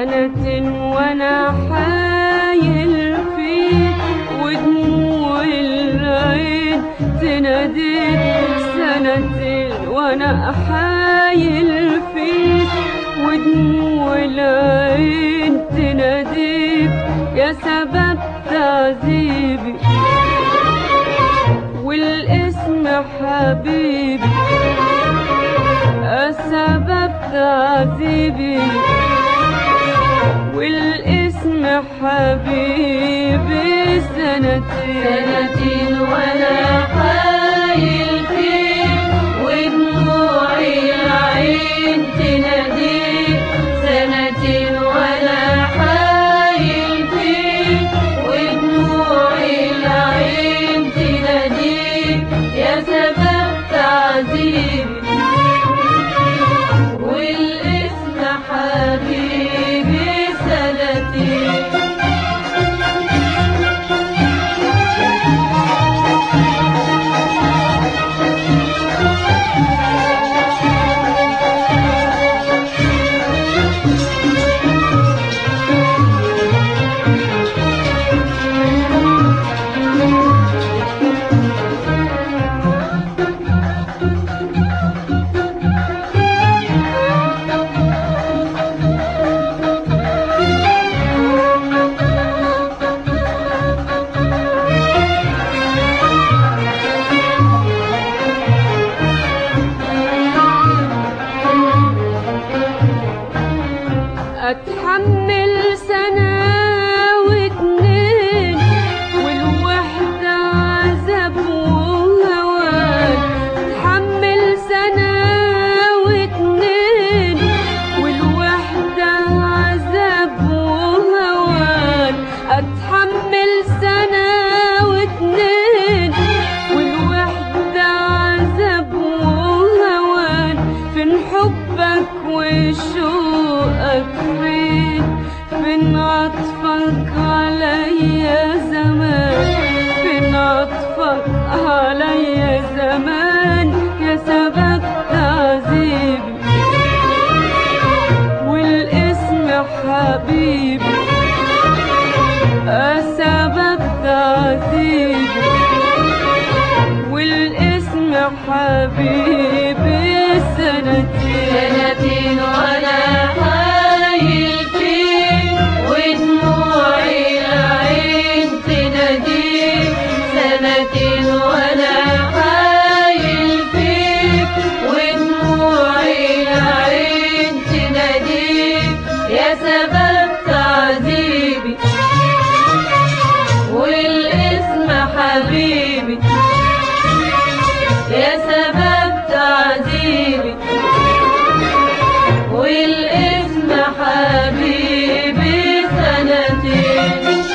سنة وانا حايل فيك ودموع العين تناديك سنتين وانا حايل فيك ودموع العين تناديك يا سبب تعذيبي والاسم حبيبي السبب تعذيبي والاسم حبيبي سنتين سنتين وانا حايل فيك ودموعي العين تناديك سنتين وانا حايل فيك ودموعي العين تناديك يا سبب تعذيبي والاسم حبيبي سنتين اتحمل سنة واتنين والوحدة عذاب وهوان اتحمل سنة واتنين والوحدة عذاب وهوان اتحمل سنة واتنين والوحدة عذاب وهوان فين حبك وشوقك فين فين عطفك عليا زمان فين عطفك عليا زمان يا سبب تعذيبي والاسم حبيبي سبب تعذيبي والاسم حبيبي سنتين سنتين وانا حايل فيك ودموعي العين تناديك سنتين وانا حايل فيك ودموعي العين تناديك يا سبب تعذيبي والاسم حبيبي يا سبب تعذيبي والاسم حبيبي سنتين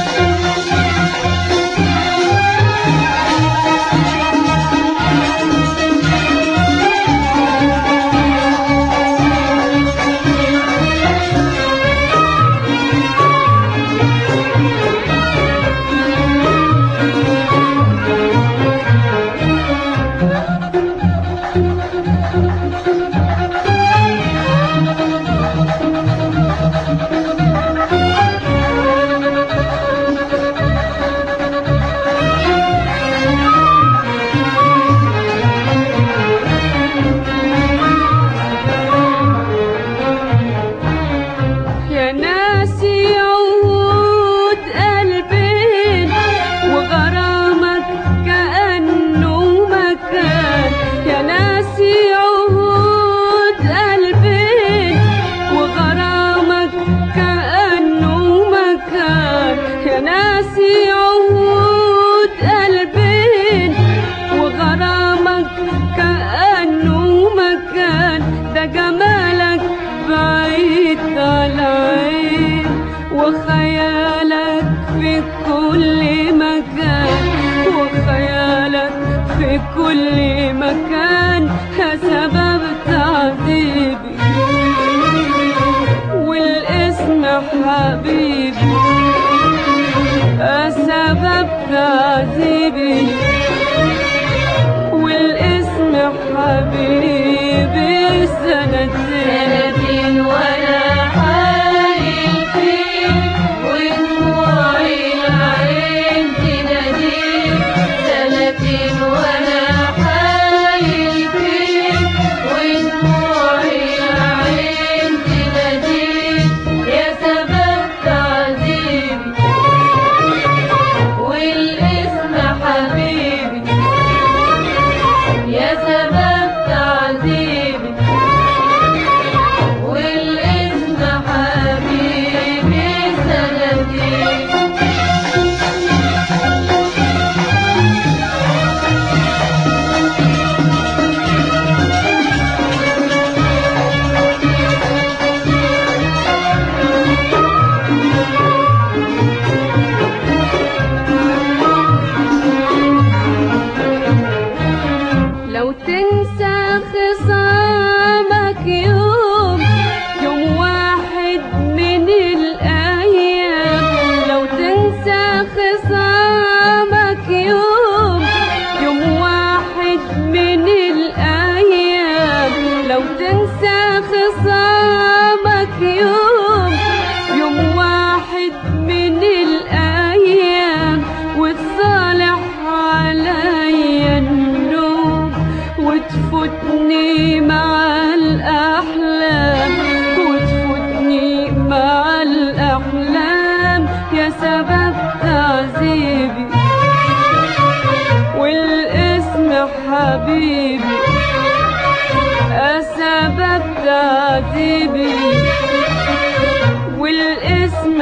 يا ناسي عهود قلبين وغرامك كأنه مكان يا ناسي عهود قلبين وغرامك كأنه مكان يا ناسي عهود قلبين وغرامك كأنه مكان ده جمالك بعيد على عين وخيالك في كل مكان وخيالك في كل مكان سبب تعذيبي والاسم حبيبي سبب تعذيبي والاسم حبيبي سنتين سنتين وانا حايل وتفوتني مع الأحلام وتفوتني مع الأحلام يا سبب تعذيبي والاسم حبيبي سبب تعذيبي والاسم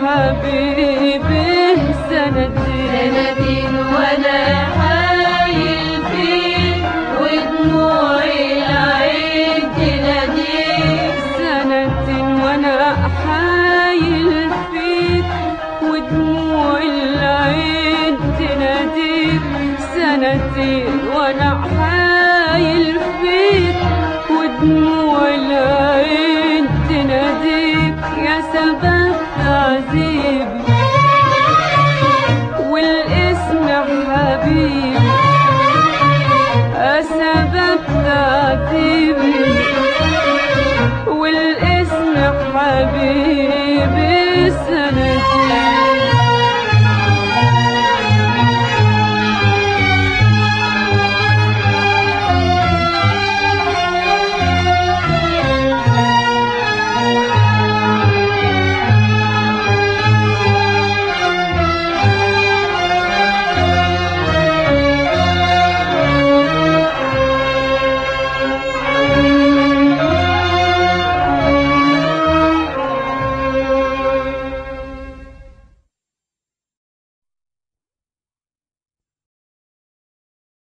حبيبي سنتين سنتين وانا حايل فيك ودموعي العين تناديك سنتين وانا حايل فيك ودموع العين تناديك سنتين وانا حايل فيك ودموع العين تناديك يا سبب تعذيبي والاسم حبيبي سبب تعذيبي والاسم حبيبي سنتين